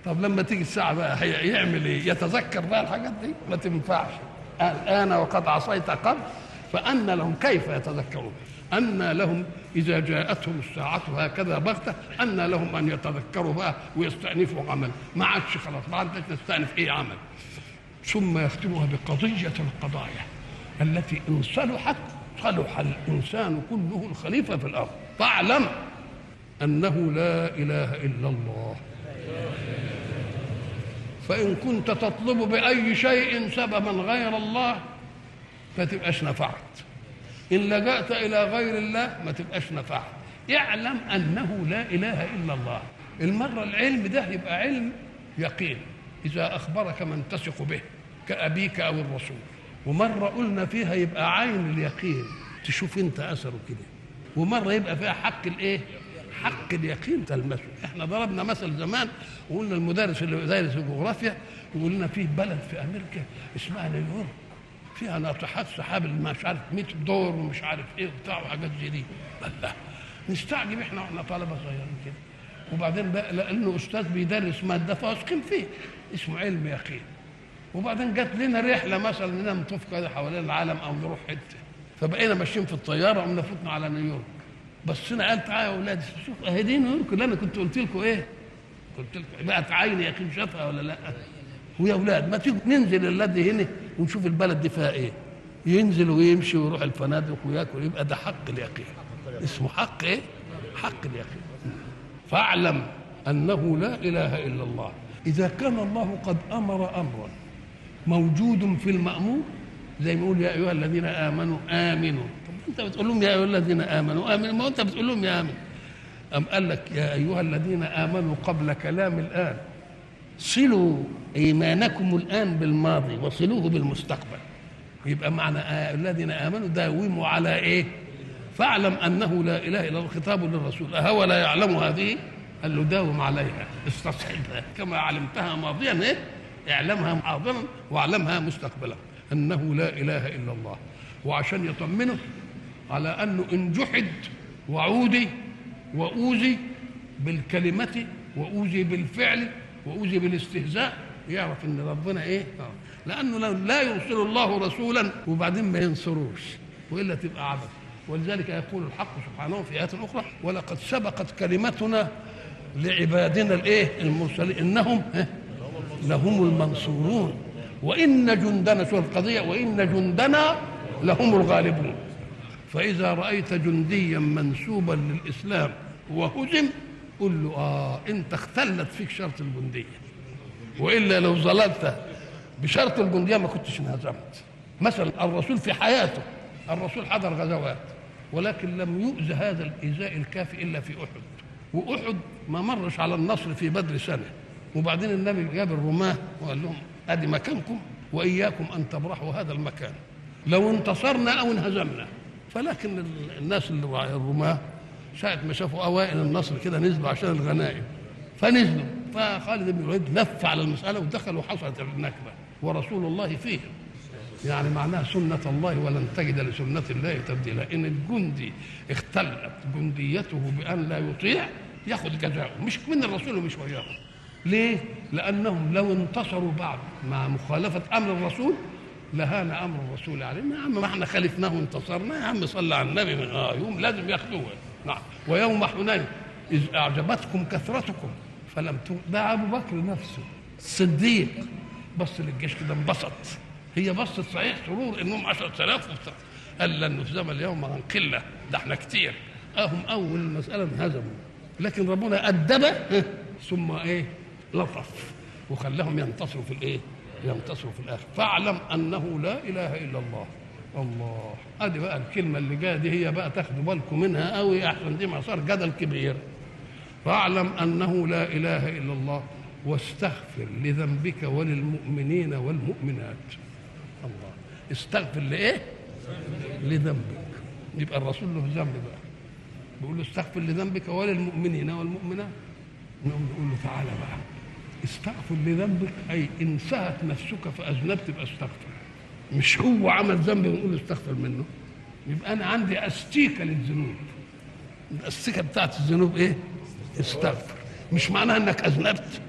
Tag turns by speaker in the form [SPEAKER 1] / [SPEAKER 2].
[SPEAKER 1] طب لما تيجي الساعه بقى هي- يعمل ايه يتذكر بقى الحاجات دي ما تنفعش الان وقد عصيت قبل فأن لهم كيف يتذكرون أن لهم إذا جاءتهم الساعة هكذا بغتة أن لهم أن يتذكروا بقى ويستأنفوا عمل ما عادش خلاص ما عادش نستأنف إيه عمل ثم يختمها بقضية القضايا التي إن صلحت صلح الإنسان كله الخليفة في الأرض فاعلم أنه لا إله إلا الله فإن كنت تطلب بأي شيء سببا غير الله ما تبقاش نفعت إن لجأت إلى غير الله ما تبقاش نفعت اعلم أنه لا إله إلا الله المرة العلم ده يبقى علم يقين إذا أخبرك من تثق به كأبيك أو الرسول ومرة قلنا فيها يبقى عين اليقين تشوف أنت أثره كده ومرة يبقى فيها حق الإيه؟ حق اليقين تلمسه احنا ضربنا مثل زمان وقلنا المدرس اللي دارس الجغرافيا يقول لنا فيه بلد في امريكا اسمها نيويورك فيها ناطحات سحاب اللي مش عارف 100 دور ومش عارف ايه وبتاع وحاجات زي دي الله نستعجب احنا واحنا طلبه صغيرين كده وبعدين بقى لانه استاذ بيدرس ماده فواثقين فيه اسمه علم يقين وبعدين جت لنا رحله مثلا اننا نطوف كده حوالين العالم او نروح حته فبقينا ماشيين في الطياره قمنا فتنا على نيويورك بصينا قال تعالى يا اولاد شوف اهي دي نيويورك اللي انا كنت قلت لكم ايه؟ قلت لكم بقت عيني يقين شافها ولا لا؟ ويا اولاد ما تيجوا ننزل الذي هنا ونشوف البلد دي فيها ايه؟ ينزل ويمشي ويروح الفنادق وياكل يبقى ده حق اليقين اسمه حق ايه؟ حق اليقين فاعلم انه لا اله الا الله اذا كان الله قد امر امرا موجود في المامور زي ما يقول يا ايها الذين امنوا امنوا طب انت بتقول لهم يا ايها الذين امنوا امنوا ما انت بتقول لهم يا امن ام قال لك يا ايها الذين امنوا قبل كلام الان صلوا ايمانكم الان بالماضي وصلوه بالمستقبل يبقى معنى آه الذين امنوا داوموا على ايه فاعلم انه لا اله الا الله خطاب للرسول اهو لا يعلم هذه قال له داوم عليها استصحبها كما علمتها ماضيا ايه اعلمها حاضرا واعلمها مستقبلا انه لا اله الا الله وعشان يطمنه على انه ان جحد وعودي واوذي بالكلمه واوذي بالفعل واوذي بالاستهزاء يعرف ان ربنا ايه آه. لانه لو لا يرسل الله رسولا وبعدين ما ينصروش والا تبقى عبث ولذلك يقول الحق سبحانه في ايات اخرى ولقد سبقت كلمتنا لعبادنا الايه المرسلين انهم ها، لهم المنصورون وان جندنا شوف القضيه وان جندنا لهم الغالبون فاذا رايت جنديا منسوبا للاسلام وهزم قل له اه انت اختلت فيك شرط الجنديه والا لو ظللت بشرط الجنديه ما كنتش انهزمت مثلا الرسول في حياته الرسول حضر غزوات ولكن لم يؤذ هذا الايذاء الكافي الا في احد واحد ما مرش على النصر في بدر سنه وبعدين النبي جاب الرماه وقال لهم ادي مكانكم واياكم ان تبرحوا هذا المكان لو انتصرنا او انهزمنا فلكن ال- الناس اللي وع- الرماه ساعة ما شافوا أوائل النصر كده نزلوا عشان الغنائم فنزلوا فخالد بن الوليد لف على المسألة ودخل وحصلت النكبة ورسول الله فيه يعني معناها سنة الله ولن تجد لسنة الله تبديلا إن الجندي اختلت جنديته بأن لا يطيع ياخذ جزاؤه مش من الرسول ومش وياهم ليه؟ لأنهم لو انتصروا بعد مع مخالفة أمر الرسول لهان أمر الرسول علينا يا عم ما احنا خالفناه وانتصرنا يا عم صلى على النبي من آه يوم لازم ياخذوه نعم ويوم حنين إذ أعجبتكم كثرتكم فلم ت... ده أبو بكر نفسه الصديق بص للجيش كده انبسط هي بصت صحيح سرور انهم 10000 وبتاع قال لن نهزم اليوم عن قله ده احنا كتير اهم اول المساله انهزموا لكن ربنا ادب ثم ايه لطف وخلاهم ينتصروا في الايه ينتصروا في الاخر فاعلم انه لا اله الا الله الله ادي بقى الكلمه اللي جايه دي هي بقى تاخدوا بالكم منها قوي احسن دي ما صار جدل كبير فاعلم انه لا اله الا الله واستغفر لذنبك وللمؤمنين والمؤمنات الله استغفر لايه لذنبك يبقى الرسول له ذنب بقى بيقول له استغفر لذنبك وللمؤمنين والمؤمنات نقوم نقول له تعالى بقى استغفر لذنبك اي ان سهت نفسك فاذنبت يبقى استغفر مش هو عمل ذنب ونقول استغفر منه يبقى انا عندي استيكه للذنوب الاستيكه بتاعت الذنوب ايه؟ استغفر مش معناها انك اذنبت